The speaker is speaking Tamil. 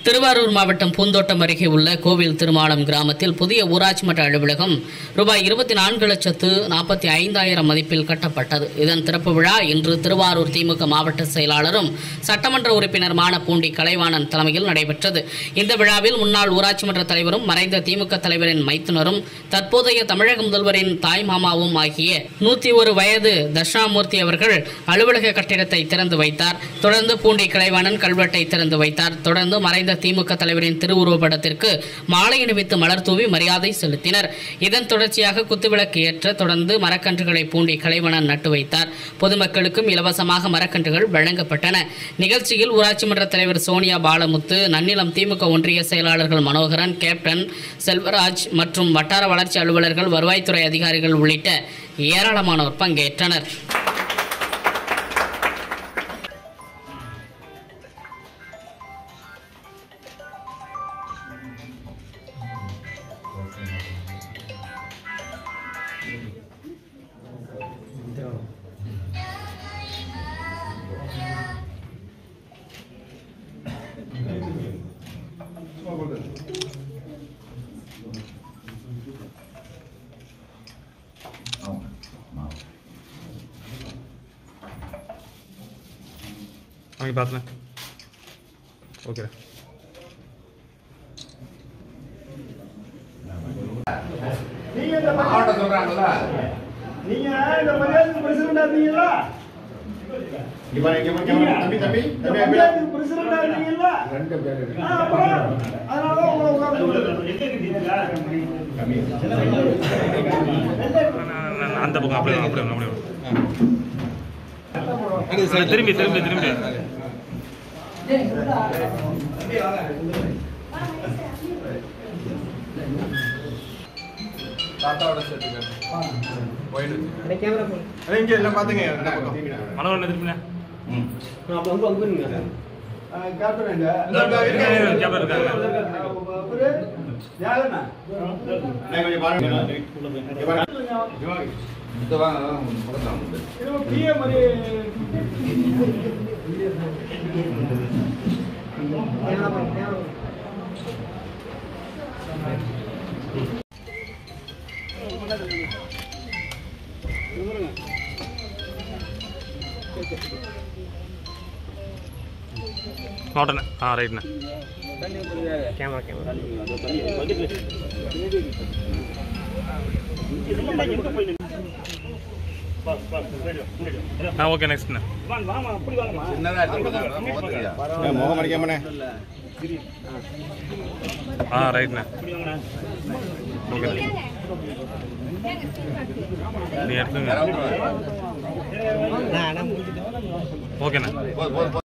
திருவாரூர் மாவட்டம் பூந்தோட்டம் அருகே உள்ள கோவில் திருமாலம் கிராமத்தில் புதிய ஊராட்சி மன்ற அலுவலகம் ரூபாய் இருபத்தி நான்கு லட்சத்து நாற்பத்தி ஐந்தாயிரம் மதிப்பில் கட்டப்பட்டது இதன் திறப்பு விழா இன்று திருவாரூர் திமுக மாவட்ட செயலாளரும் சட்டமன்ற உறுப்பினருமான பூண்டி கலைவாணன் தலைமையில் நடைபெற்றது இந்த விழாவில் முன்னாள் ஊராட்சி மன்ற தலைவரும் மறைந்த திமுக தலைவரின் மைத்துனரும் தற்போதைய தமிழக முதல்வரின் தாய் மாமாவும் ஆகிய நூற்றி ஒரு வயது தட்சிணாமூர்த்தி அவர்கள் அலுவலக கட்டிடத்தை திறந்து வைத்தார் தொடர்ந்து பூண்டி கலைவாணன் கல்வெட்டை திறந்து வைத்தார் தொடர்ந்து மறைந்த திமுக தலைவரின் திருவுருவப்படத்திற்கு மாலை அணிவித்து மலர் தூவி மரியாதை செலுத்தினர் இதன் தொடர்ச்சியாக குத்துவிளக்கு ஏற்ற தொடர்ந்து மரக்கன்றுகளை பூண்டி கலைவணன் நட்டு வைத்தார் பொதுமக்களுக்கும் இலவசமாக மரக்கன்றுகள் வழங்கப்பட்டன நிகழ்ச்சியில் ஊராட்சி மன்ற தலைவர் சோனியா பாலமுத்து நன்னிலம் திமுக ஒன்றிய செயலாளர்கள் மனோகரன் கேப்டன் செல்வராஜ் மற்றும் வட்டார வளர்ச்சி அலுவலர்கள் வருவாய்த்துறை அதிகாரிகள் உள்ளிட்ட ஏராளமானோர் பங்கேற்றனர் வாங்கி பார்த்துனேன் ஓகே நீங்க இந்த மாவட்டம் சொல்றாங்கல்ல நீங்க இந்த பஞ்சாயத்து பிரசிடண்டா இருந்தீங்களா இங்க பாரு, இங்க பாரு, நீங்க தம்பி தம்பி இந்த தம்பி பஞ்சாயத்து பிரசிடண்டா இருந்தீங்களா ரெண்டு பேர் ஆ, அப்புறம் அதனால உங்களை உட்கார சொல்றேன். அந்த பக்கம் அப்படியே வாங்க, அப்படியே வாங்க, அப்படியே வாங்க. திரும்பி திரும்பி திரும்பி தாத்தாவோட சேர்த்துக்க போயிடுச்சு இங்க எல்லாம் பாத்துங்க இந்த பக்கம். மனோகரன் திரும்பிண்ணே ஆ, கேப்டன் எங்க? இந்த பக்கம் இருங்க. கேப்டன் இருக்காங்க. அவரு தியாகண்ணா. அண்ணா, கொஞ்சம் பாருங்க. இங்க பாருங்க. இந்த வாங்க, பக்கத்துல வாங்க. இது ஒரு பிஏ மாதிரி மாவட்டண்ணே ஆ ரைட்ண்ணே கேமரா கேமரா ஆ ஓகே நெக்ஸ்ட்ண்ணே சின்னதா எடுத்து கொடுங்க, முகத்துக்குயா. முகம் அடிக்காமண்ணே ஆ ரைட்ண்ணே ஓகே நீ எடுத்துங்க ஓகேண்ணே போதும், போதும், போதும்.